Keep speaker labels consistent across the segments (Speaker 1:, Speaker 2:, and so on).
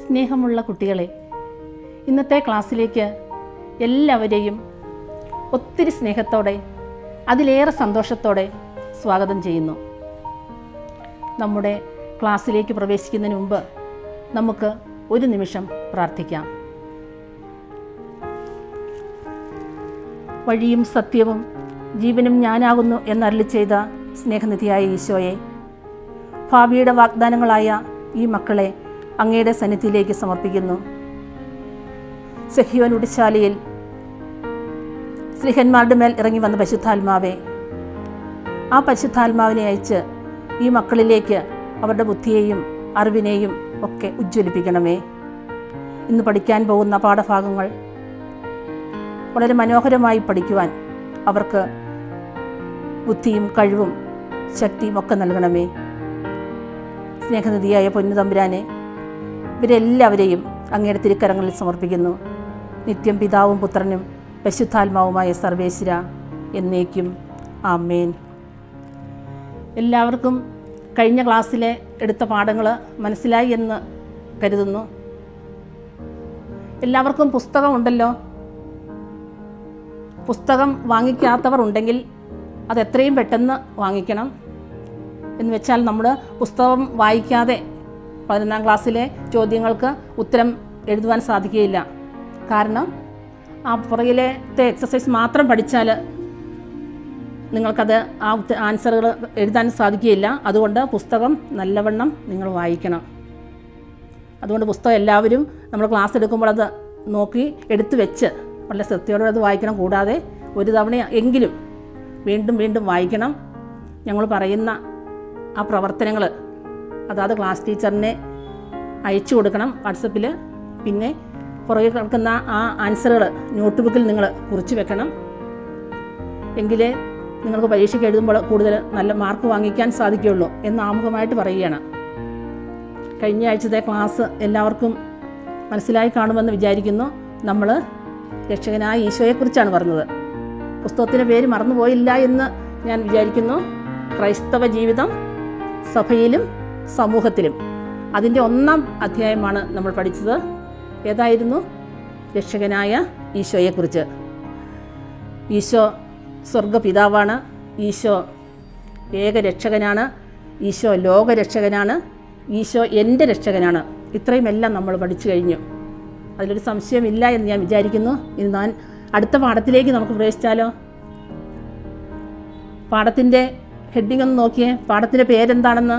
Speaker 1: സ്നേഹമുള്ള കുട്ടികളെ ഇന്നത്തെ ക്ലാസ്സിലേക്ക് എല്ലാവരെയും ഒത്തിരി സ്നേഹത്തോടെ അതിലേറെ സന്തോഷത്തോടെ സ്വാഗതം ചെയ്യുന്നു നമ്മുടെ ക്ലാസ്സിലേക്ക് പ്രവേശിക്കുന്നതിന് മുമ്പ് നമുക്ക് ഒരു നിമിഷം പ്രാർത്ഥിക്കാം വഴിയും സത്യവും ജീവനും ഞാനാകുന്നു എന്നരളി ചെയ്ത സ്നേഹനിധിയായ ഈശോയെ ഭാവിയുടെ വാഗ്ദാനങ്ങളായ ഈ മക്കളെ അങ്ങയുടെ സന്നിധിയിലേക്ക് സമർപ്പിക്കുന്നു സഹിയോൻ ഉടിശാലയിൽ സ്ലിഹന്മാരുടെ മേൽ ഇറങ്ങി വന്ന പരിശുദ്ധാത്മാവെ ആ പരിശുദ്ധാത്മാവിനെ അയച്ച് ഈ മക്കളിലേക്ക് അവരുടെ ബുദ്ധിയെയും അറിവിനെയും ഒക്കെ ഉജ്ജ്വലിപ്പിക്കണമേ ഇന്ന് പഠിക്കാൻ പോകുന്ന പാഠഭാഗങ്ങൾ വളരെ മനോഹരമായി പഠിക്കുവാൻ അവർക്ക് ബുദ്ധിയും കഴിവും ശക്തിയും ഒക്കെ നൽകണമേ സ്നേഹനിധിയായ പൊന്നു തമ്പുരാനെ ഇവരെല്ലാവരെയും അങ്ങയുടെ തിരുക്കരങ്ങളിൽ സമർപ്പിക്കുന്നു നിത്യം പിതാവും പുത്രനും പരിശുദ്ധാത്മാവുമായ സർവേശ്വര എന്നേക്കും ആമേൻ എല്ലാവർക്കും കഴിഞ്ഞ ക്ലാസ്സിലെ എടുത്ത പാഠങ്ങൾ മനസ്സിലായി എന്ന് കരുതുന്നു എല്ലാവർക്കും പുസ്തകമുണ്ടല്ലോ പുസ്തകം വാങ്ങിക്കാത്തവർ ഉണ്ടെങ്കിൽ അത് എത്രയും പെട്ടെന്ന് വാങ്ങിക്കണം എന്ന് വെച്ചാൽ നമ്മൾ പുസ്തകം വായിക്കാതെ പതിനൊന്നാം ക്ലാസ്സിലെ ചോദ്യങ്ങൾക്ക് ഉത്തരം എഴുതുവാൻ സാധിക്കുകയില്ല കാരണം ആ പുറകിലത്തെ എക്സസൈസ് മാത്രം പഠിച്ചാൽ നിങ്ങൾക്കത് ആ ആൻസറുകൾ എഴുതാൻ സാധിക്കുകയില്ല അതുകൊണ്ട് പുസ്തകം നല്ലവണ്ണം നിങ്ങൾ വായിക്കണം അതുകൊണ്ട് പുസ്തകം എല്ലാവരും നമ്മൾ ക്ലാസ് എടുക്കുമ്പോൾ അത് നോക്കി എടുത്തു വെച്ച് വളരെ ശ്രദ്ധയോടെ അത് വായിക്കണം കൂടാതെ ഒരു തവണ എങ്കിലും വീണ്ടും വീണ്ടും വായിക്കണം ഞങ്ങൾ പറയുന്ന ആ പ്രവർത്തനങ്ങൾ അതാത് ക്ലാസ് ടീച്ചറിനെ അയച്ചു കൊടുക്കണം വാട്സപ്പിൽ പിന്നെ പുറകെ കിടക്കുന്ന ആ ആൻസറുകൾ നോട്ട് ബുക്കിൽ നിങ്ങൾ കുറിച്ച് വെക്കണം എങ്കിലേ നിങ്ങൾക്ക് പരീക്ഷയ്ക്ക് എഴുതുമ്പോൾ കൂടുതൽ നല്ല മാർക്ക് വാങ്ങിക്കാൻ സാധിക്കുകയുള്ളൂ എന്ന് ആമുഖമായിട്ട് പറയുകയാണ് കഴിഞ്ഞ ആഴ്ചത്തെ ക്ലാസ് എല്ലാവർക്കും മനസ്സിലായി കാണുമെന്ന് വിചാരിക്കുന്നു നമ്മൾ രക്ഷകനായ ഈശോയെക്കുറിച്ചാണ് പറഞ്ഞത് പുസ്തകത്തിൻ്റെ പേര് മറന്നുപോയില്ല എന്ന് ഞാൻ വിചാരിക്കുന്നു ക്രൈസ്തവ ജീവിതം സഭയിലും സമൂഹത്തിലും അതിൻ്റെ ഒന്നാം അധ്യായമാണ് നമ്മൾ പഠിച്ചത് ഏതായിരുന്നു രക്ഷകനായ ഈശോയെക്കുറിച്ച് ഈശോ സ്വർഗപിതാവാണ് ഈശോ ഏകരക്ഷകനാണ് ഈശോ ലോകരക്ഷകനാണ് ഈശോ എൻ്റെ രക്ഷകനാണ് ഇത്രയുമെല്ലാം നമ്മൾ പഠിച്ചു കഴിഞ്ഞു അതിലൊരു സംശയമില്ല എന്ന് ഞാൻ വിചാരിക്കുന്നു ഇനി ഞാൻ അടുത്ത പാഠത്തിലേക്ക് നമുക്ക് പ്രവേശിച്ചാലോ പാഠത്തിൻ്റെ ഹെഡിങ് ഒന്ന് നോക്കിയേ പാഠത്തിൻ്റെ പേരെന്താണെന്ന്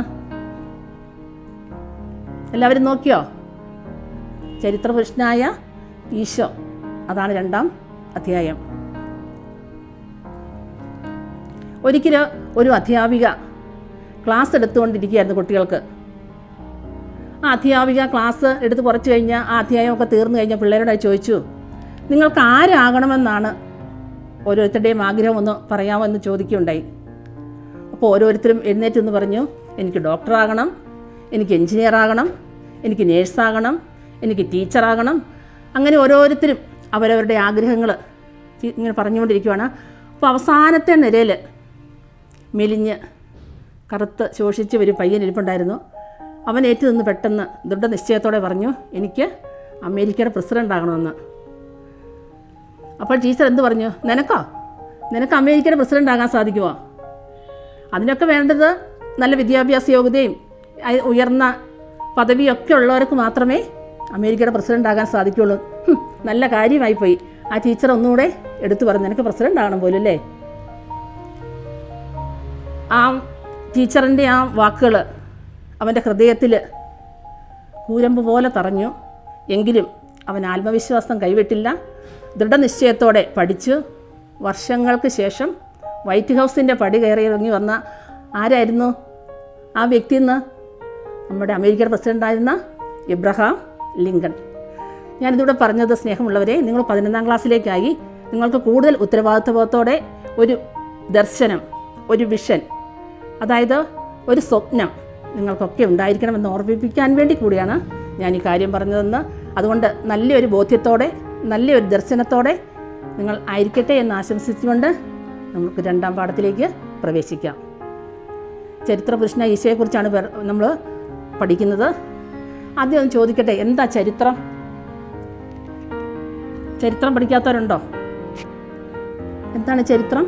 Speaker 1: എല്ലാവരും നോക്കിയോ ചരിത്രപുരുഷനായ ഈശോ അതാണ് രണ്ടാം അധ്യായം ഒരിക്കൽ ഒരു അധ്യാപിക ക്ലാസ് എടുത്തുകൊണ്ടിരിക്കുകയായിരുന്നു കുട്ടികൾക്ക് ആ അധ്യാപിക ക്ലാസ് എടുത്ത് കുറച്ച് കഴിഞ്ഞ് ആ അധ്യായമൊക്കെ തീർന്നു കഴിഞ്ഞ പിള്ളേരോട് ചോദിച്ചു നിങ്ങൾക്ക് ആരാകണമെന്നാണ് ഓരോരുത്തരുടെയും ആഗ്രഹം ഒന്ന് പറയാമെന്ന് ചോദിക്കുകയുണ്ടായി അപ്പോൾ ഓരോരുത്തരും എഴുന്നേറ്റ് എന്ന് പറഞ്ഞു എനിക്ക് ഡോക്ടറാകണം എനിക്ക് എൻജിനീയർ ആകണം എനിക്ക് നേഴ്സാകണം എനിക്ക് ടീച്ചറാകണം അങ്ങനെ ഓരോരുത്തരും അവരവരുടെ ആഗ്രഹങ്ങൾ ഇങ്ങനെ പറഞ്ഞുകൊണ്ടിരിക്കുവാണ് അപ്പോൾ അവസാനത്തെ നിരയിൽ മെലിഞ്ഞ് കറുത്ത് ശോഷിച്ച് ഒരു പയ്യൻ ഇരിപ്പുണ്ടായിരുന്നു അവൻ ഏറ്റു നിന്ന് പെട്ടെന്ന് ദൃഢനിശ്ചയത്തോടെ പറഞ്ഞു എനിക്ക് അമേരിക്കയുടെ പ്രസിഡൻ്റ് ആകണമെന്ന് അപ്പോൾ ടീച്ചർ എന്ത് പറഞ്ഞു നിനക്കോ നിനക്ക് അമേരിക്കയുടെ പ്രസിഡൻ്റ് ആകാൻ സാധിക്കുമോ അതിനൊക്കെ വേണ്ടത് നല്ല വിദ്യാഭ്യാസ യോഗ്യതയും അയ് ഉയർന്ന പദവിയൊക്കെ ഉള്ളവർക്ക് മാത്രമേ അമേരിക്കയുടെ പ്രസിഡൻ്റ് ആകാൻ സാധിക്കുള്ളൂ ഹും, നല്ല കാര്യമായി പോയി ആ ടീച്ചർ ഒന്നുകൂടെ എടുത്തു പറഞ്ഞു നിനക്ക് പ്രസിഡൻ്റ് ആകണം പോലും അല്ലേ ആ ടീച്ചറിൻ്റെ ആ വാക്കുകൾ അവൻ്റെ ഹൃദയത്തിൽ കൂരമ്പ് പോലെ തറഞ്ഞു എങ്കിലും അവൻ ആത്മവിശ്വാസം കൈവിട്ടില്ല ദൃഢനിശ്ചയത്തോടെ പഠിച്ചു വർഷങ്ങൾക്ക് ശേഷം വൈറ്റ് ഹൗസിൻ്റെ പടി കയറി ഇറങ്ങി വന്ന ആരായിരുന്നു ആ വ്യക്തി എന്ന് നമ്മുടെ അമേരിക്കയുടെ പ്രസിഡൻ്റായിരുന്ന ഇബ്രഹാം ലിങ്കൺ ഞാനിതിവിടെ പറഞ്ഞത് സ്നേഹമുള്ളവരെ നിങ്ങൾ പതിനൊന്നാം ക്ലാസ്സിലേക്കായി നിങ്ങൾക്ക് കൂടുതൽ ഉത്തരവാദിത്വത്തോടെ ഒരു ദർശനം ഒരു വിഷൻ അതായത് ഒരു സ്വപ്നം നിങ്ങൾക്കൊക്കെ ഉണ്ടായിരിക്കണമെന്ന് ഓർമ്മിപ്പിക്കാൻ വേണ്ടി കൂടിയാണ് ഞാൻ ഈ കാര്യം പറഞ്ഞതെന്ന് അതുകൊണ്ട് നല്ലൊരു ബോധ്യത്തോടെ നല്ലൊരു ദർശനത്തോടെ നിങ്ങൾ ആയിരിക്കട്ടെ എന്ന് ആശംസിച്ചുകൊണ്ട് നമുക്ക് രണ്ടാം പാഠത്തിലേക്ക് പ്രവേശിക്കാം ചരിത്രപുരുഷന ഈശോയെക്കുറിച്ചാണ് നമ്മൾ പഠിക്കുന്നത് ആദ്യം ഒന്ന് ചോദിക്കട്ടെ എന്താ ചരിത്രം ചരിത്രം പഠിക്കാത്തവരുണ്ടോ എന്താണ് ചരിത്രം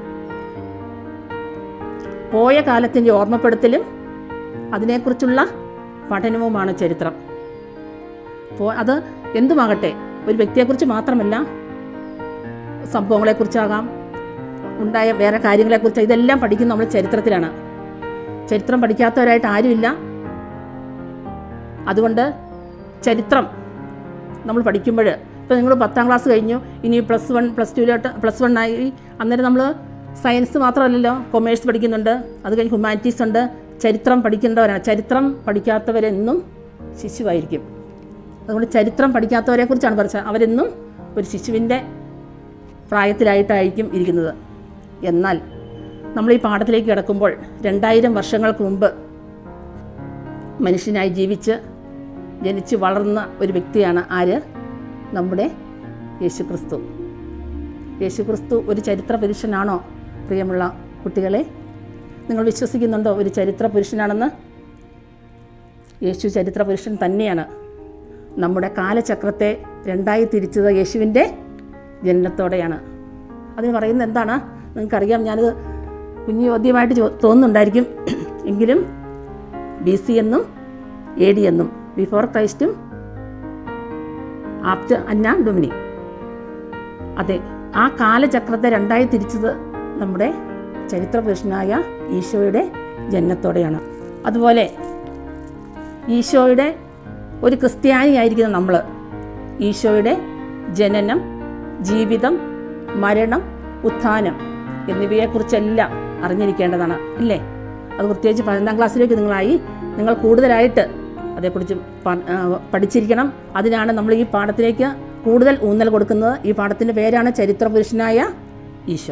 Speaker 1: പോയ കാലത്തിൻ്റെ ഓർമ്മപ്പെടുത്തലും അതിനെക്കുറിച്ചുള്ള പഠനവുമാണ് ചരിത്രം അപ്പോൾ അത് എന്തുമാകട്ടെ ഒരു വ്യക്തിയെക്കുറിച്ച് മാത്രമല്ല സംഭവങ്ങളെക്കുറിച്ചാകാം ഉണ്ടായ വേറെ കാര്യങ്ങളെക്കുറിച്ച് ഇതെല്ലാം പഠിക്കുന്നത് നമ്മൾ ചരിത്രത്തിലാണ് ചരിത്രം പഠിക്കാത്തവരായിട്ട് ആരുമില്ല അതുകൊണ്ട് ചരിത്രം നമ്മൾ പഠിക്കുമ്പോൾ ഇപ്പോൾ നിങ്ങൾ പത്താം ക്ലാസ് കഴിഞ്ഞു ഇനി പ്ലസ് വൺ പ്ലസ് ടുവിലോട്ട് പ്ലസ് വൺ ആയി അന്നേരം നമ്മൾ സയൻസ് മാത്രമല്ലല്ലോ കൊമേഴ്സ് പഠിക്കുന്നുണ്ട് അത് കഴിഞ്ഞ് ഹ്യൂമാനിറ്റീസ് ഉണ്ട് ചരിത്രം പഠിക്കേണ്ടവരാണ് ചരിത്രം പഠിക്കാത്തവരെന്നും ശിശുവായിരിക്കും അതുകൊണ്ട് ചരിത്രം പഠിക്കാത്തവരെ കുറിച്ചാണ് പറഞ്ഞത് അവരെന്നും ഒരു ശിശുവിൻ്റെ പ്രായത്തിലായിട്ടായിരിക്കും ഇരിക്കുന്നത് എന്നാൽ നമ്മൾ ഈ പാഠത്തിലേക്ക് കിടക്കുമ്പോൾ രണ്ടായിരം വർഷങ്ങൾക്ക് മുമ്പ് മനുഷ്യനായി ജീവിച്ച് ജനിച്ച് വളർന്ന ഒരു വ്യക്തിയാണ് ആര് നമ്മുടെ യേശുക്രിസ്തു യേശുക്രിസ്തു ഒരു ചരിത്ര പുരുഷനാണോ പ്രിയമുള്ള കുട്ടികളെ നിങ്ങൾ വിശ്വസിക്കുന്നുണ്ടോ ഒരു ചരിത്ര പുരുഷനാണെന്ന് യേശു ചരിത്ര പുരുഷൻ തന്നെയാണ് നമ്മുടെ കാലചക്രത്തെ രണ്ടായി തിരിച്ചത് യേശുവിൻ്റെ ജനനത്തോടെയാണ് അതിന് പറയുന്നത് എന്താണ് നിങ്ങൾക്കറിയാം ഞാനത് കുഞ്ഞു ചോദ്യമായിട്ട് ചോ- തോന്നുന്നുണ്ടായിരിക്കും എങ്കിലും ബി സി എന്നും എ ഡി എന്നും ബിഫോർ ക്രൈസ്റ്റും ആഫ്റ്റർ അന്ന ഡൊമിനി അതെ ആ കാലചക്രത്തെ രണ്ടായി തിരിച്ചത് നമ്മുടെ ചരിത്രപുരുഷനായ ഈശോയുടെ ജനനത്തോടെയാണ് അതുപോലെ ഈശോയുടെ ഒരു ക്രിസ്ത്യാനിയായിരിക്കുന്ന നമ്മൾ ഈശോയുടെ ജനനം ജീവിതം മരണം ഉത്ഥാനം എന്നിവയെക്കുറിച്ചെല്ലാം അറിഞ്ഞിരിക്കേണ്ടതാണ് ഇല്ലേ അത് പ്രത്യേകിച്ച് പതിനൊന്നാം ക്ലാസ്സിലേക്ക് നിങ്ങളായി നിങ്ങൾ കൂടുതലായിട്ട് അതേക്കുറിച്ച് പ- ആ, പഠിച്ചിരിക്കണം അതിനാണ് നമ്മൾ ഈ പാഠത്തിലേക്ക് കൂടുതൽ ഊന്നൽ കൊടുക്കുന്നത് ഈ പാഠത്തിൻ്റെ പേരാണ് ചരിത്രപുരുഷനായ ഈശോ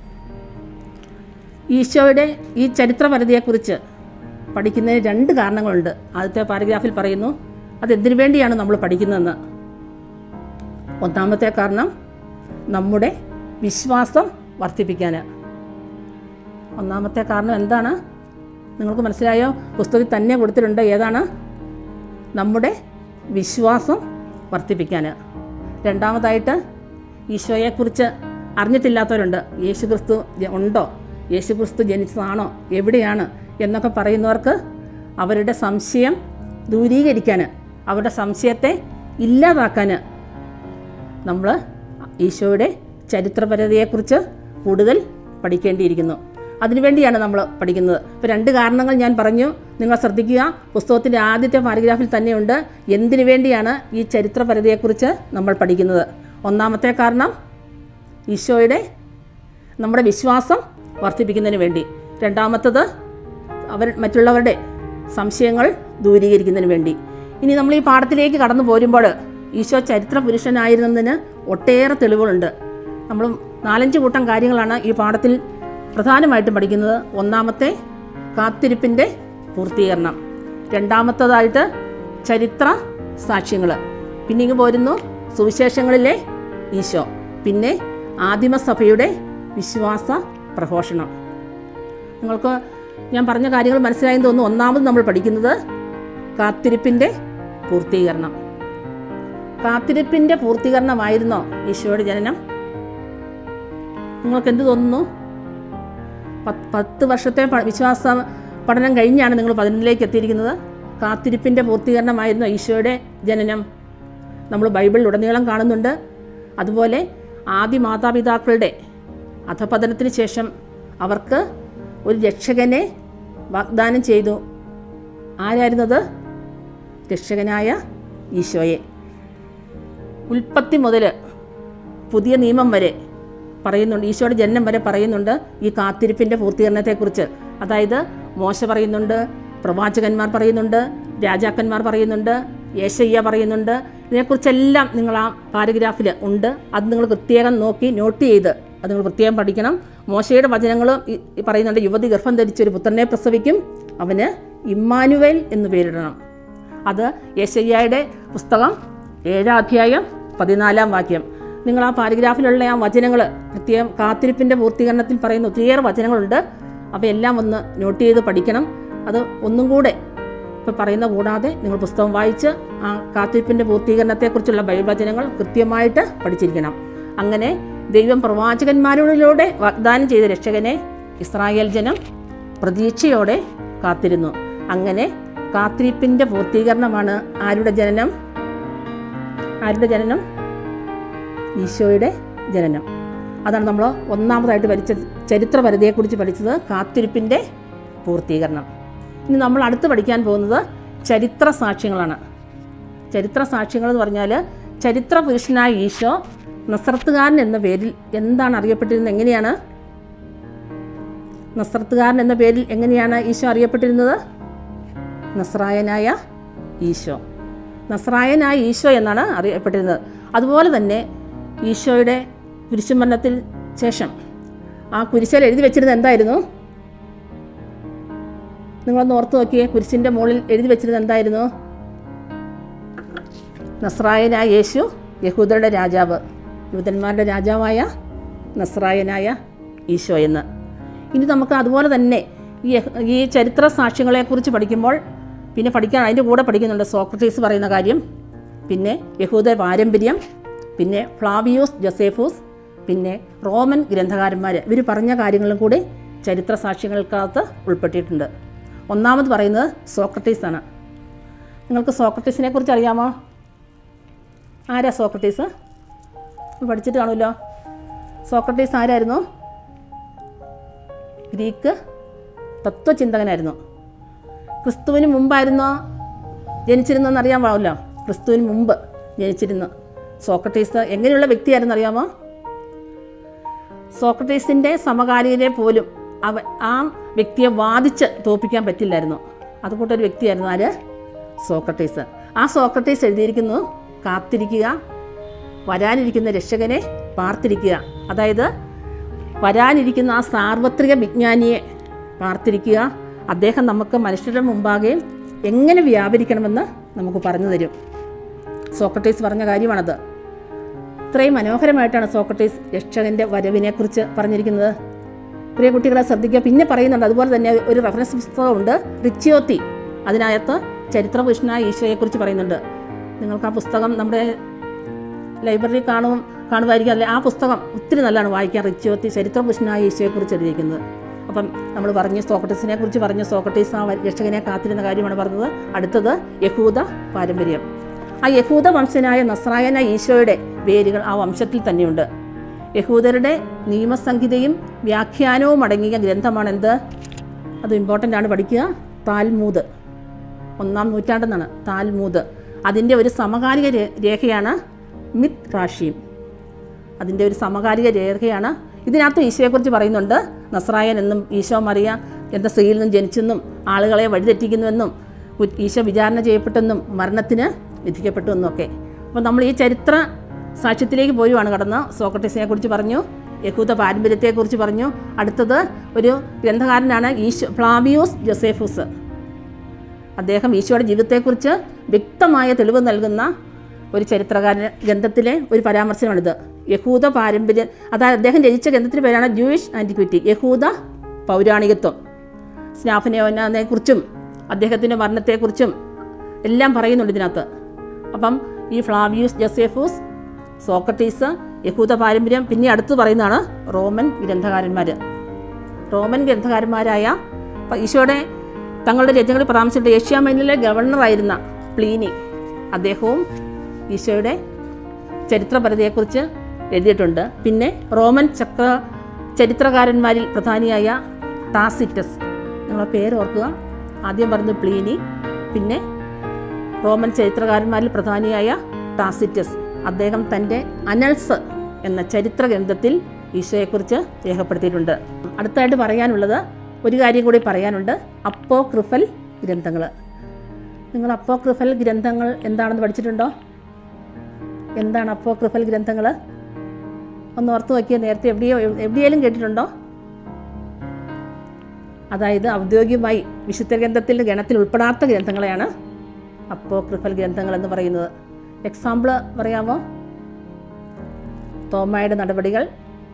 Speaker 1: ഈശോയുടെ ഈ ചരിത്രപരതയെക്കുറിച്ച് പഠിക്കുന്നതിന് രണ്ട് കാരണങ്ങളുണ്ട് ആദ്യത്തെ പാരഗ്രാഫിൽ പറയുന്നു അതെന്തിനു വേണ്ടിയാണ് നമ്മൾ പഠിക്കുന്നതെന്ന് ഒന്നാമത്തെ കാരണം നമ്മുടെ വിശ്വാസം വർദ്ധിപ്പിക്കാൻ ഒന്നാമത്തെ കാരണം എന്താണ് നിങ്ങൾക്ക് മനസ്സിലായോ പുസ്തകത്തിൽ തന്നെ കൊടുത്തിട്ടുണ്ട് ഏതാണ് നമ്മുടെ വിശ്വാസം വർദ്ധിപ്പിക്കാൻ രണ്ടാമതായിട്ട് ഈശോയെക്കുറിച്ച് അറിഞ്ഞിട്ടില്ലാത്തവരുണ്ട് യേശു ക്രിസ്തു ജ- ഉണ്ടോ യേശു ക്രിസ്തു ജനിച്ചതാണോ എവിടെയാണ് എന്നൊക്കെ പറയുന്നവർക്ക് അവരുടെ സംശയം ദൂരീകരിക്കാൻ അവരുടെ സംശയത്തെ ഇല്ലാതാക്കാൻ നമ്മൾ ഈശോയുടെ ചരിത്രപരതയെക്കുറിച്ച് കൂടുതൽ പഠിക്കേണ്ടിയിരിക്കുന്നു അതിനുവേണ്ടിയാണ് നമ്മൾ പഠിക്കുന്നത് ഇപ്പോൾ രണ്ട് കാരണങ്ങൾ ഞാൻ പറഞ്ഞു നിങ്ങൾ ശ്രദ്ധിക്കുക പുസ്തകത്തിൻ്റെ ആദ്യത്തെ പാരഗ്രാഫിൽ തന്നെയുണ്ട് എന്തിനു വേണ്ടിയാണ് ഈ ചരിത്രപരതയെക്കുറിച്ച് നമ്മൾ പഠിക്കുന്നത് ഒന്നാമത്തെ കാരണം ഈശോയുടെ നമ്മുടെ വിശ്വാസം വർദ്ധിപ്പിക്കുന്നതിന് വേണ്ടി രണ്ടാമത്തത് അവർ മറ്റുള്ളവരുടെ സംശയങ്ങൾ ദൂരീകരിക്കുന്നതിന് വേണ്ടി ഇനി നമ്മൾ ഈ പാഠത്തിലേക്ക് കടന്നു പോരുമ്പോൾ ഈശോ ചരിത്ര പുരുഷനായിരുന്നതിന് ഒട്ടേറെ തെളിവുകളുണ്ട് നമ്മൾ നാലഞ്ച് കൂട്ടം കാര്യങ്ങളാണ് ഈ പാഠത്തിൽ പ്രധാനമായിട്ടും പഠിക്കുന്നത് ഒന്നാമത്തെ കാത്തിരിപ്പിൻ്റെ പൂർത്തീകരണം രണ്ടാമത്തതായിട്ട് ചരിത്ര സാക്ഷ്യങ്ങൾ പിന്നെ ഇങ്ങ് പോരുന്നു സുവിശേഷങ്ങളിലെ ഈശോ പിന്നെ ആദിമസഭയുടെ വിശ്വാസ പ്രഘോഷണം നിങ്ങൾക്ക് ഞാൻ പറഞ്ഞ കാര്യങ്ങൾ മനസ്സിലായെന്ന് തോന്നുന്നു ഒന്നാമത് നമ്മൾ പഠിക്കുന്നത് കാത്തിരിപ്പിൻ്റെ പൂർത്തീകരണം കാത്തിരിപ്പിൻ്റെ പൂർത്തീകരണമായിരുന്നോ ഈശോയുടെ ജനനം നിങ്ങൾക്ക് എന്ത് തോന്നുന്നു പത്ത് പത്ത് വർഷത്തെ പ- വിശ്വാസ പഠനം കഴിഞ്ഞാണ് നിങ്ങൾ പതിനൊന്നിലേക്ക് എത്തിയിരിക്കുന്നത് കാത്തിരിപ്പിൻ്റെ പൂർത്തീകരണമായിരുന്നു ഈശോയുടെ ജനനം നമ്മൾ ബൈബിളിൽ ഉടനീളം കാണുന്നുണ്ട് അതുപോലെ ആദ്യ മാതാപിതാക്കളുടെ അധപതനത്തിന് ശേഷം അവർക്ക് ഒരു രക്ഷകനെ വാഗ്ദാനം ചെയ്തു ആരായിരുന്നത് രക്ഷകനായ ഈശോയെ ഉൽപ്പത്തി മുതൽ പുതിയ നിയമം വരെ പറയുന്നുണ്ട് ഈശോയുടെ ജനനം വരെ പറയുന്നുണ്ട് ഈ കാത്തിരിപ്പിൻ്റെ പൂർത്തീകരണത്തെക്കുറിച്ച് അതായത് മോശ പറയുന്നുണ്ട് പ്രവാചകന്മാർ പറയുന്നുണ്ട് രാജാക്കന്മാർ പറയുന്നുണ്ട് യേശയ്യ പറയുന്നുണ്ട് ഇതിനെക്കുറിച്ചെല്ലാം നിങ്ങൾ ആ പാരഗ്രാഫിൽ ഉണ്ട് അത് നിങ്ങൾ പ്രത്യേകം നോക്കി നോട്ട് ചെയ്ത് അത് നിങ്ങൾ പ്രത്യേകം പഠിക്കണം മോശയുടെ വചനങ്ങൾ ഈ- ഈ പറയുന്നുണ്ട് യുവതി ഗർഭം ധരിച്ചൊരു പുത്രനെ പ്രസവിക്കും അവന് ഇമ്മാനുവേൽ എന്ന് പേരിടണം അത് യേശയ്യയുടെ പുസ്തകം ഏഴാം അധ്യായം പതിനാലാം വാക്യം നിങ്ങൾ ആ പാരഗ്രാഫിലുള്ള ആ വചനങ്ങൾ പ്രത്യേകം കാത്തിരിപ്പിൻ്റെ പൂർത്തീകരണത്തിൽ പറയുന്ന ഒത്തിരിയേറെ വചനങ്ങളുണ്ട് അവയെല്ലാം ഒന്ന് നോട്ട് ചെയ്ത് പഠിക്കണം അത് ഒന്നും കൂടെ ഇപ്പോൾ പറയുന്ന കൂടാതെ നിങ്ങൾ പുസ്തകം വായിച്ച് ആ കാത്തിരിപ്പിൻ്റെ പൂർത്തീകരണത്തെക്കുറിച്ചുള്ള ബൈബിൾവചനങ്ങൾ കൃത്യമായിട്ട് പഠിച്ചിരിക്കണം അങ്ങനെ ദൈവം പ്രവാചകന്മാരിലൂടെ വാഗ്ദാനം ചെയ്ത രക്ഷകനെ ഇസ്രായേൽ ജനം പ്രതീക്ഷയോടെ കാത്തിരുന്നു അങ്ങനെ കാത്തിരിപ്പിൻ്റെ പൂർത്തീകരണമാണ് ആരുടെ ജനനം ആരുടെ ജനനം ഈശോയുടെ ജനനം അതാണ് നമ്മൾ ഒന്നാമതായിട്ട് പഠിച്ച ചരിത്രപരിധിയെക്കുറിച്ച് പഠിച്ചത് കാത്തിരിപ്പിൻ്റെ പൂർത്തീകരണം ഇനി നമ്മൾ അടുത്ത് പഠിക്കാൻ പോകുന്നത് ചരിത്ര സാക്ഷ്യങ്ങളാണ് ചരിത്ര സാക്ഷ്യങ്ങൾ എന്ന് പറഞ്ഞാൽ ചരിത്ര പുരുഷനായ ഈശോ നസ്രത്തുകാരൻ എന്ന പേരിൽ എന്താണ് അറിയപ്പെട്ടിരുന്നത് എങ്ങനെയാണ് നസ്രത്തുകാരൻ എന്ന പേരിൽ എങ്ങനെയാണ് ഈശോ അറിയപ്പെട്ടിരുന്നത് നസ്രായനായ ഈശോ നസ്രായനായ ഈശോ എന്നാണ് അറിയപ്പെട്ടിരുന്നത് അതുപോലെ തന്നെ ഈശോയുടെ കുരിശുമരണത്തിൽ ശേഷം ആ കുരിശിൽ എഴുതി വെച്ചിരുന്നത് എന്തായിരുന്നു നിങ്ങളൊന്ന് ഓർത്ത് നോക്കിയേ കുരിശിൻ്റെ മുകളിൽ എഴുതി വെച്ചിരുന്നത് എന്തായിരുന്നു നസ്രായനായ യേശു യഹൂദരുടെ രാജാവ് യൂതന്മാരുടെ രാജാവായ നസ്രായനായ ഈശോ എന്ന് ഇനി നമുക്ക് അതുപോലെ തന്നെ ഈ യഹ്- ഈ ചരിത്ര സാക്ഷ്യങ്ങളെക്കുറിച്ച് പഠിക്കുമ്പോൾ പിന്നെ പഠിക്കാൻ അതിൻ്റെ കൂടെ പഠിക്കുന്നുണ്ട് സോക്രട്ടീസ് പറയുന്ന കാര്യം പിന്നെ യഹൂദ പാരമ്പര്യം പിന്നെ ഫ്ലാവിയൂസ് ജോസേഫൂസ് പിന്നെ റോമൻ ഗ്രന്ഥകാരന്മാർ ഇവർ പറഞ്ഞ കാര്യങ്ങളും കൂടി ചരിത്ര സാക്ഷ്യങ്ങൾക്കകത്ത് ഉൾപ്പെട്ടിട്ടുണ്ട് ഒന്നാമത് പറയുന്നത് സോക്രട്ടീസ് ആണ് നിങ്ങൾക്ക് സോക്രട്ടീസിനെ കുറിച്ച് അറിയാമോ ആരാ സോക്രട്ടീസ് പഠിച്ചിട്ട് കാണുമല്ലോ സോക്രട്ടീസ് ആരായിരുന്നു ഗ്രീക്ക് തത്വചിന്തകനായിരുന്നു ക്രിസ്തുവിന് മുമ്പായിരുന്നോ ജനിച്ചിരുന്നെന്ന് അറിയാൻ പാടില്ല ക്രിസ്തുവിന് മുമ്പ് ജനിച്ചിരുന്നു സോക്രട്ടീസ് എങ്ങനെയുള്ള വ്യക്തിയായിരുന്നു അറിയാമോ സോക്രട്ടീസിൻ്റെ സമകാലികരെ പോലും അവ ആ വ്യക്തിയെ വാദിച്ച് തോൽപ്പിക്കാൻ പറ്റില്ലായിരുന്നു അതുകൂട്ടൊരു വ്യക്തിയായിരുന്നു ആര് സോക്രട്ടീസ് ആ സോക്രട്ടീസ് എഴുതിയിരിക്കുന്നു കാത്തിരിക്കുക വരാനിരിക്കുന്ന രക്ഷകനെ പാർത്തിരിക്കുക അതായത് വരാനിരിക്കുന്ന ആ സാർവത്രിക വിജ്ഞാനിയെ പാർത്തിരിക്കുക അദ്ദേഹം നമുക്ക് മനുഷ്യരുടെ മുമ്പാകെ എങ്ങനെ വ്യാപരിക്കണമെന്ന് നമുക്ക് പറഞ്ഞു തരും സോക്രട്ടീസ് പറഞ്ഞ കാര്യമാണത് ഇത്രയും മനോഹരമായിട്ടാണ് സോക്രട്ടീസ് രക്ഷകൻ്റെ വരവിനെക്കുറിച്ച് പറഞ്ഞിരിക്കുന്നത് പ്രിയ കുട്ടികളെ ശ്രദ്ധിക്കുക പിന്നെ പറയുന്നുണ്ട് അതുപോലെ തന്നെ ഒരു റെഫറൻസ് പുസ്തകമുണ്ട് റിച്ചിയോത്തി അതിനകത്ത് ചരിത്രപുരുഷനായ ഈശോയെക്കുറിച്ച് പറയുന്നുണ്ട് നിങ്ങൾക്ക് ആ പുസ്തകം നമ്മുടെ ലൈബ്രറി കാണും കാണുമായിരിക്കും അല്ലെ ആ പുസ്തകം ഒത്തിരി നല്ലതാണ് വായിക്കാൻ റിച്ചിയോത്തി ചരിത്രപുരുഷനായ ഈശോയെക്കുറിച്ച് എഴുതിയിരിക്കുന്നത് അപ്പം നമ്മൾ പറഞ്ഞു സോക്രട്ടീസിനെ കുറിച്ച് പറഞ്ഞു സോക്രട്ടീസ് ആ രക്ഷകനെ കാത്തിരുന്ന കാര്യമാണ് പറഞ്ഞത് അടുത്തത് യഹൂദ പാരമ്പര്യം ആ യഹൂദ വംശനായ നസ്രായന ഈശോയുടെ വേരുകൾ ആ വംശത്തിൽ തന്നെയുണ്ട് യഹൂദരുടെ നിയമസംഹിതയും വ്യാഖ്യാനവും അടങ്ങിയ ഗ്രന്ഥമാണ് എന്ത് അത് ഇമ്പോർട്ടൻ്റ് ആണ് പഠിക്കുക താൽമൂത് ഒന്നാം നൂറ്റാണ്ടെന്നാണ് താൽമൂത് അതിൻ്റെ ഒരു സമകാലിക രേ- രേഖയാണ് മിത് റാഷിയും അതിൻ്റെ ഒരു സമകാലിക രേഖയാണ് ഇതിനകത്ത് ഈശോയെക്കുറിച്ച് പറയുന്നുണ്ട് നസ്രായൻ എന്നും ഈശോ മറിയ എന്ന സ്ത്രീയിൽ നിന്നും ജനിച്ചെന്നും ആളുകളെ വഴിതെറ്റിക്കുന്നുവെന്നും കു- ഈശോ വിചാരണ ചെയ്യപ്പെട്ടെന്നും മരണത്തിന് വിധിക്കപ്പെട്ടു എന്നൊക്കെ അപ്പോൾ നമ്മൾ ഈ ചരിത്ര സാക്ഷ്യത്തിലേക്ക് പോയുമാണ് കടന്ന് സോക്രട്ടീസിനെ കുറിച്ച് പറഞ്ഞു യഹൂദ പാരമ്പര്യത്തെക്കുറിച്ച് പറഞ്ഞു അടുത്തത് ഒരു ഗ്രന്ഥകാരനാണ് ഈശോ ഫ്ലാവിയോസ് ജോസേഫൂസ് അദ്ദേഹം ഈശോയുടെ ജീവിതത്തെക്കുറിച്ച് വ്യക്തമായ തെളിവ് നൽകുന്ന ഒരു ചരിത്രകാരൻ ഗ്രന്ഥത്തിലെ ഒരു പരാമർശമാണിത് യഹൂദ പാരമ്പര്യം അതായത് അദ്ദേഹം രചിച്ച ഗ്രന്ഥത്തിൻ്റെ പേരാണ് ജൂയിഷ് ആൻറ്റിക്വിറ്റി യഹൂദ പൗരാണികത്വം സ്നാഫനയോനെക്കുറിച്ചും അദ്ദേഹത്തിൻ്റെ മരണത്തെക്കുറിച്ചും എല്ലാം പറയുന്നുണ്ട് ഇതിനകത്ത് അപ്പം ഈ ഫ്ലാവിയൂസ് ജസേഫൂസ് സോക്രട്ടീസ് യഹൂദ പാരമ്പര്യം പിന്നെ അടുത്ത് പറയുന്നതാണ് റോമൻ ഗ്രന്ഥകാരന്മാർ റോമൻ ഗ്രന്ഥകാരന്മാരായ പ- ഈശോയുടെ തങ്ങളുടെ രചനകളിൽ പരാമർശിച്ചിട്ട് ഏഷ്യ മൈനിലെ ഗവർണറായിരുന്ന പ്ലീനി അദ്ദേഹവും ഈശോയുടെ ചരിത്രപരതയെക്കുറിച്ച് എഴുതിയിട്ടുണ്ട് പിന്നെ റോമൻ ചക്ര ചരിത്രകാരന്മാരിൽ പ്രധാനിയായ ടാസിറ്റസ് നിങ്ങളെ പേര് ഓർക്കുക ആദ്യം പറഞ്ഞു പ്ലീനി പിന്നെ റോമൻ ചരിത്രകാരന്മാരിൽ പ്രധാനിയായ ടാസിറ്റസ് അദ്ദേഹം തൻ്റെ അനൽസ് എന്ന ചരിത്ര ഗ്രന്ഥത്തിൽ ഈശോയെക്കുറിച്ച് രേഖപ്പെടുത്തിയിട്ടുണ്ട് അടുത്തായിട്ട് പറയാനുള്ളത് ഒരു കാര്യം കൂടി പറയാനുണ്ട് അപ്പോ ക്രിഫൽ ഗ്രന്ഥങ്ങൾ നിങ്ങൾ അപ്പോ ക്രിഫൽ ഗ്രന്ഥങ്ങൾ എന്താണെന്ന് പഠിച്ചിട്ടുണ്ടോ എന്താണ് അപ്പോ ക്രിഫൽ ഗ്രന്ഥങ്ങൾ ഒന്ന് ഓർത്ത് നോക്കിയാൽ നേരത്തെ എവിടെയോ എവിടെയെങ്കിലും കേട്ടിട്ടുണ്ടോ അതായത് ഔദ്യോഗികമായി വിശുദ്ധ ഗ്രന്ഥത്തിൻ്റെ ഗണത്തിൽ ഉൾപ്പെടാത്ത ഗ്രന്ഥങ്ങളെയാണ് അപ്പോ ക്രിഫൽ ഗ്രന്ഥങ്ങൾ എന്ന് പറയുന്നത് എക്സാമ്പിൾ പറയാമോ തോമായുടെ നടപടികൾ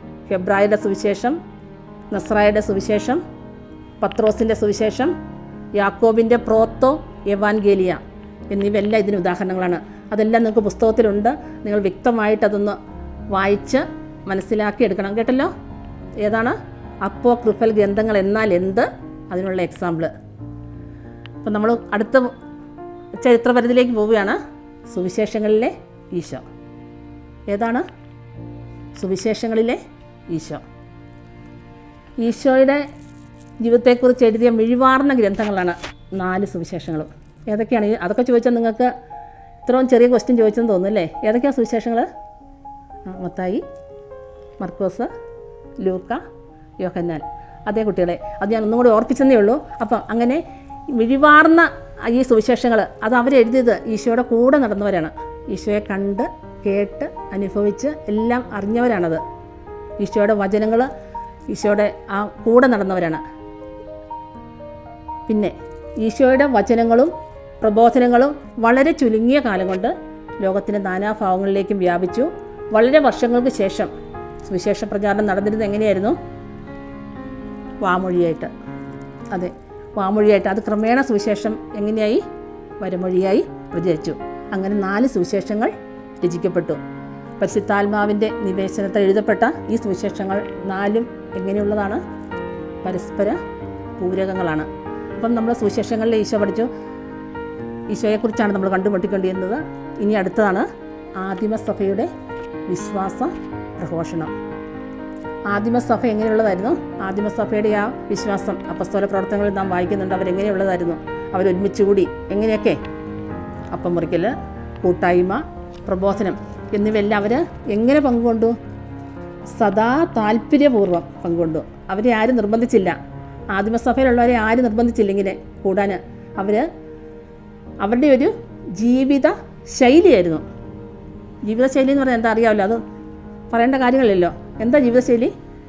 Speaker 1: ഹെബ്രായുടെ സുവിശേഷം നസ്രായുടെ സുവിശേഷം പത്രോസിൻ്റെ സുവിശേഷം യാക്കോബിൻ്റെ പ്രോത്തോ എവാൻഗേലിയ എന്നിവയെല്ലാം ഇതിന് ഉദാഹരണങ്ങളാണ് അതെല്ലാം നിങ്ങൾക്ക് പുസ്തകത്തിലുണ്ട് നിങ്ങൾ വ്യക്തമായിട്ട് അതൊന്ന് വായിച്ച് മനസ്സിലാക്കി എടുക്കണം കേട്ടല്ലോ ഏതാണ് അപ്പോ ക്രിഫൽ ഗ്രന്ഥങ്ങൾ എന്നാൽ എന്ത് അതിനുള്ള എക്സാമ്പിൾ അപ്പം നമ്മൾ അടുത്ത ചരിത്രപരത്തിലേക്ക് പോവുകയാണ് സുവിശേഷങ്ങളിലെ ഈശോ ഏതാണ് സുവിശേഷങ്ങളിലെ ഈശോ ഈശോയുടെ ജീവിതത്തെക്കുറിച്ച് എഴുതിയ മിഴിവാർന്ന ഗ്രന്ഥങ്ങളാണ് നാല് സുവിശേഷങ്ങളും ഏതൊക്കെയാണ് ഈ- അതൊക്കെ ചോദിച്ചാൽ നിങ്ങൾക്ക് ഇത്രയും ചെറിയ ക്വസ്റ്റ്യൻ ചോദിച്ചെന്ന് തോന്നുന്നു അല്ലേ ഏതൊക്കെയാണ് സുവിശേഷങ്ങൾ ആ, മത്തായി മർക്കോസ് ലൂക്ക യോഹന്നാൻ അതേ കുട്ടികളെ അത് ഞാൻ ഒന്നും കൂടി ഓർപ്പിച്ചെന്നേ ഉള്ളൂ അപ്പം അങ്ങനെ മിഴിവാർന്ന ഈ സുവിശേഷങ്ങൾ അത് അവരെഴുതിയത് ഈശോയുടെ കൂടെ നടന്നവരാണ് ഈശോയെ കണ്ട് കേട്ട് അനുഭവിച്ച് എല്ലാം അറിഞ്ഞവരാണത് ഈശോയുടെ വചനങ്ങൾ ഈശോയുടെ ആ കൂടെ നടന്നവരാണ് പിന്നെ ഈശോയുടെ വചനങ്ങളും പ്രബോധനങ്ങളും വളരെ ചുരുങ്ങിയ കാലം കൊണ്ട് ലോകത്തിൻ്റെ നാനാഭാവങ്ങളിലേക്കും വ്യാപിച്ചു വളരെ വർഷങ്ങൾക്ക് ശേഷം സുവിശേഷ പ്രചാരണം നടന്നിരുന്നത് എങ്ങനെയായിരുന്നു വാമൊഴിയായിട്ട് അതെ വാമൊഴിയായിട്ട് അത് ക്രമേണ സുവിശേഷം എങ്ങനെയായി വരമൊഴിയായി പ്രചരിച്ചു അങ്ങനെ നാല് സുവിശേഷങ്ങൾ രചിക്കപ്പെട്ടു പരിശുദ്ധാത്മാവിൻ്റെ നിവേശനത്തിൽ എഴുതപ്പെട്ട ഈ സുവിശേഷങ്ങൾ നാലും എങ്ങനെയുള്ളതാണ് പരസ്പര പൂരകങ്ങളാണ് അപ്പം നമ്മൾ സുവിശേഷങ്ങളിലെ ഈശോ പഠിച്ചു ഈശോയെക്കുറിച്ചാണ് നമ്മൾ കണ്ടുമുട്ടിക്കൊണ്ടിരുന്നത് ഇനി അടുത്തതാണ് ആദിമസഭയുടെ വിശ്വാസ പ്രഘോഷണം ആദിമസഭ എങ്ങനെയുള്ളതായിരുന്നു ആദിമസഭയുടെ ആ വിശ്വാസം അപ്പസ്തോല പ്രവർത്തനങ്ങളിൽ നാം വായിക്കുന്നുണ്ട് അവരെങ്ങനെയുള്ളതായിരുന്നു അവരൊരുമിച്ച് കൂടി എങ്ങനെയൊക്കെ അപ്പം മുറിക്കൽ കൂട്ടായ്മ പ്രബോധനം എന്നിവയെല്ലാം അവർ എങ്ങനെ പങ്കുകൊണ്ടു സദാ താല്പര്യപൂർവ്വം പങ്കുകൊണ്ടു അവരെ ആരും നിർബന്ധിച്ചില്ല ആദിമസഭയിലുള്ളവരെ ആരും നിർബന്ധിച്ചില്ല ഇങ്ങനെ കൂടാൻ അവർ അവരുടെ ഒരു ജീവിത ശൈലിയായിരുന്നു ജീവിതശൈലി എന്ന് പറഞ്ഞാൽ എന്താ അറിയാമല്ലോ അത് പറയേണ്ട കാര്യങ്ങളില്ലല്ലോ എന്താ ജീവിതശൈലി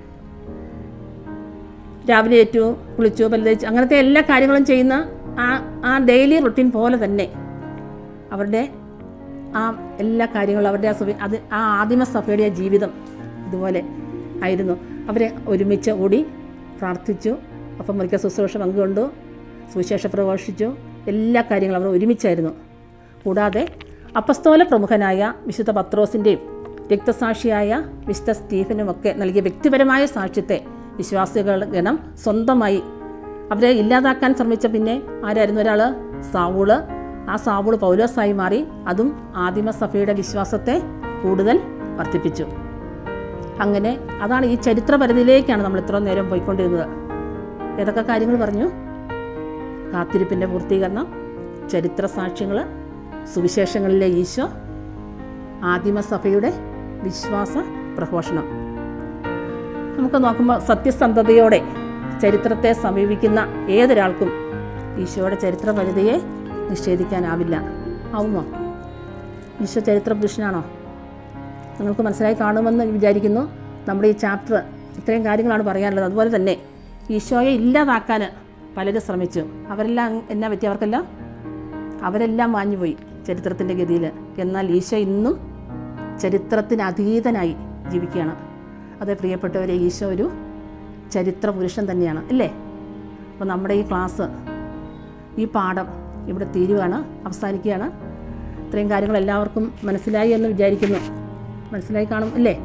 Speaker 1: രാവിലെ ഏറ്റു കുളിച്ചു പല്ല് തേച്ചു അങ്ങനത്തെ എല്ലാ കാര്യങ്ങളും ചെയ്യുന്ന ആ ആ ഡെയിലി റുട്ടീൻ പോലെ തന്നെ അവരുടെ ആ എല്ലാ കാര്യങ്ങളും അവരുടെ ആ സുവി അത് ആ ആദിമസഭയുടെ ആ ജീവിതം ഇതുപോലെ ആയിരുന്നു അവരെ ഒരുമിച്ച് കൂടി പ്രാർത്ഥിച്ചു അപ്പം മുറിക്ക ശുശ്രൂഷ പങ്കുകൊണ്ടു സുവിശേഷ പ്രഘോഷിച്ചു എല്ലാ കാര്യങ്ങളും അവർ ഒരുമിച്ചായിരുന്നു കൂടാതെ അപ്പസ്തോല പ്രമുഖനായ വിശുദ്ധ പത്രോസിൻ്റെയും രക്തസാക്ഷിയായ വിശുദ്ധ സ്റ്റീഫനുമൊക്കെ നൽകിയ വ്യക്തിപരമായ സാക്ഷ്യത്തെ വിശ്വാസികൾ ഗണം സ്വന്തമായി അവരെ ഇല്ലാതാക്കാൻ ശ്രമിച്ച പിന്നെ ആരായിരുന്നു ഒരാൾ സാവൂള് ആ സാവൂള് പൗലോസായി മാറി അതും ആദിമസഭയുടെ വിശ്വാസത്തെ കൂടുതൽ വർദ്ധിപ്പിച്ചു അങ്ങനെ അതാണ് ഈ ചരിത്രപരിധിയിലേക്കാണ് നമ്മൾ ഇത്ര നേരം പോയിക്കൊണ്ടിരുന്നത് ഏതൊക്കെ കാര്യങ്ങൾ പറഞ്ഞു കാത്തിരിപ്പിൻ്റെ പൂർത്തീകരണം ചരിത്ര സാക്ഷ്യങ്ങൾ സുവിശേഷങ്ങളിലെ ഈശോ ആദിമസഭയുടെ വിശ്വാസ പ്രഘോഷണം നമുക്ക് നോക്കുമ്പോൾ സത്യസന്ധതയോടെ ചരിത്രത്തെ സമീപിക്കുന്ന ഏതൊരാൾക്കും ഈശോയുടെ ചരിത്ര പരിധിയെ നിഷേധിക്കാനാവില്ല ആവുമോ ഈശോ ചരിത്ര പുരുഷനാണോ നിങ്ങൾക്ക് മനസ്സിലായി കാണുമെന്ന് വിചാരിക്കുന്നു നമ്മുടെ ഈ ചാപ്റ്റർ ഇത്രയും കാര്യങ്ങളാണ് പറയാനുള്ളത് അതുപോലെ തന്നെ ഈശോയെ ഇല്ലാതാക്കാൻ പലരും ശ്രമിച്ചു അവരെല്ലാം എന്നാ പറ്റി അവർക്കെല്ലാം അവരെല്ലാം മാഞ്ഞുപോയി ചരിത്രത്തിൻ്റെ ഗതിയിൽ എന്നാൽ ഈശോ ഇന്നും ചരിത്രത്തിന് അതീതനായി ജീവിക്കുകയാണ് അതെ പ്രിയപ്പെട്ടവരെ ഈശോ ഒരു ചരിത്ര പുരുഷൻ തന്നെയാണ് അല്ലേ അപ്പോൾ നമ്മുടെ ഈ ക്ലാസ് ഈ പാഠം ഇവിടെ തീരുകയാണ് അവസാനിക്കുകയാണ് ഇത്രയും കാര്യങ്ങൾ എല്ലാവർക്കും മനസ്സിലായി എന്ന് വിചാരിക്കുന്നു മനസ്സിലായി കാണും അല്ലേ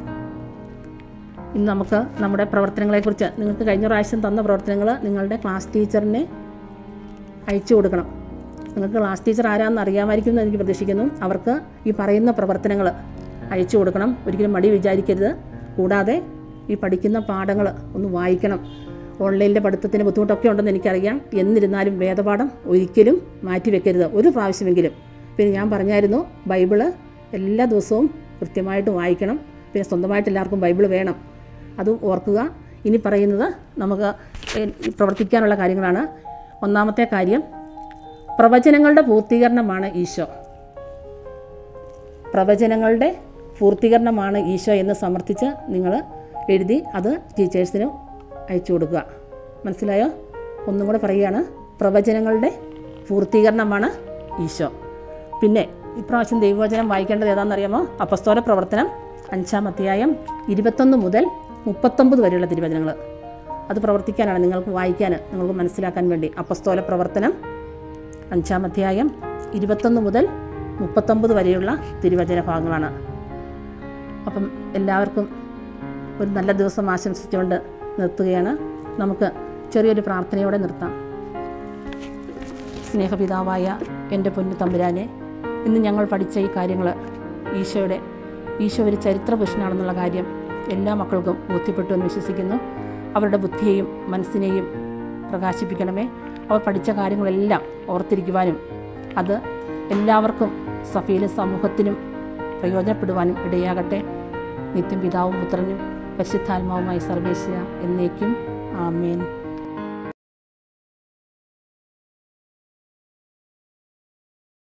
Speaker 1: ഇന്ന് നമുക്ക് നമ്മുടെ പ്രവർത്തനങ്ങളെക്കുറിച്ച് നിങ്ങൾക്ക് കഴിഞ്ഞ പ്രാവശ്യം തന്ന പ്രവർത്തനങ്ങൾ നിങ്ങളുടെ ക്ലാസ് ടീച്ചറിനെ അയച്ചു കൊടുക്കണം നിങ്ങൾക്ക് ക്ലാസ് ടീച്ചർ ആരാണെന്ന് അറിയാമായിരിക്കും എന്ന് എനിക്ക് പ്രതീക്ഷിക്കുന്നു അവർക്ക് ഈ പറയുന്ന പ്രവർത്തനങ്ങൾ അയച്ചു കൊടുക്കണം ഒരിക്കലും മടി വിചാരിക്കരുത് കൂടാതെ ഈ പഠിക്കുന്ന പാഠങ്ങൾ ഒന്ന് വായിക്കണം ഓൺലൈനിലെ പഠിത്തത്തിന് ബുദ്ധിമുട്ടൊക്കെ ഉണ്ടെന്ന് എനിക്കറിയാം എന്നിരുന്നാലും വേദപാഠം ഒരിക്കലും മാറ്റി വെക്കരുത് ഒരു പ്രാവശ്യമെങ്കിലും പിന്നെ ഞാൻ പറഞ്ഞായിരുന്നു ബൈബിള് എല്ലാ ദിവസവും കൃത്യമായിട്ട് വായിക്കണം പിന്നെ സ്വന്തമായിട്ട് എല്ലാവർക്കും ബൈബിൾ വേണം അതും ഓർക്കുക ഇനി പറയുന്നത് നമുക്ക് ഏ- പ്രവർത്തിക്കാനുള്ള കാര്യങ്ങളാണ് ഒന്നാമത്തെ കാര്യം പ്രവചനങ്ങളുടെ പൂർത്തീകരണമാണ് ഈശോ പ്രവചനങ്ങളുടെ പൂർത്തീകരണമാണ് ഈശോ എന്ന് സമർത്ഥിച്ച് നിങ്ങൾ എഴുതി അത് ടീച്ചേഴ്സിന് അയച്ചു കൊടുക്കുക മനസ്സിലായോ ഒന്നും കൂടെ പറയുകയാണ് പ്രവചനങ്ങളുടെ പൂർത്തീകരണമാണ് ഈശോ പിന്നെ ഇപ്രാവശ്യം ദൈവവചനം വായിക്കേണ്ടത് ഏതാണെന്നറിയാമോ അപ്പസ്തോല പ്രവർത്തനം അഞ്ചാം അധ്യായം ഇരുപത്തൊന്ന് മുതൽ മുപ്പത്തൊമ്പത് വരെയുള്ള തിരുവചനങ്ങൾ അത് പ്രവർത്തിക്കാനാണ് നിങ്ങൾക്ക് വായിക്കാൻ നിങ്ങൾക്ക് മനസ്സിലാക്കാൻ വേണ്ടി അപ്പസ്തോല പ്രവർത്തനം അഞ്ചാം അധ്യായം ഇരുപത്തൊന്ന് മുതൽ മുപ്പത്തൊമ്പത് വരെയുള്ള തിരുവചന ഭാഗങ്ങളാണ് അപ്പം എല്ലാവർക്കും ഒരു നല്ല ദിവസം ആശംസിച്ചുകൊണ്ട് നിർത്തുകയാണ് നമുക്ക് ചെറിയൊരു പ്രാർത്ഥനയോടെ നിർത്താം സ്നേഹപിതാവായ എൻ്റെ പൊന്നു തമ്പുരാനെ ഇന്ന് ഞങ്ങൾ പഠിച്ച ഈ കാര്യങ്ങൾ ഈശോയുടെ ഈശോ ഒരു ചരിത്രപുരുഷനാണെന്നുള്ള കാര്യം എല്ലാ മക്കൾക്കും ബോധ്യപ്പെട്ടു എന്ന് വിശ്വസിക്കുന്നു അവരുടെ ബുദ്ധിയെയും മനസ്സിനെയും പ്രകാശിപ്പിക്കണമേ അവർ പഠിച്ച കാര്യങ്ങളെല്ലാം ഓർത്തിരിക്കുവാനും അത് എല്ലാവർക്കും സഭയിലും സമൂഹത്തിനും പ്രയോജനപ്പെടുവാനും ഇടയാകട്ടെ നിത്യം പിതാവും പുത്രനും പരിശുദ്ധാത്മാവുമായി സർവേശ്വര എന്നേക്കും ആമേൻ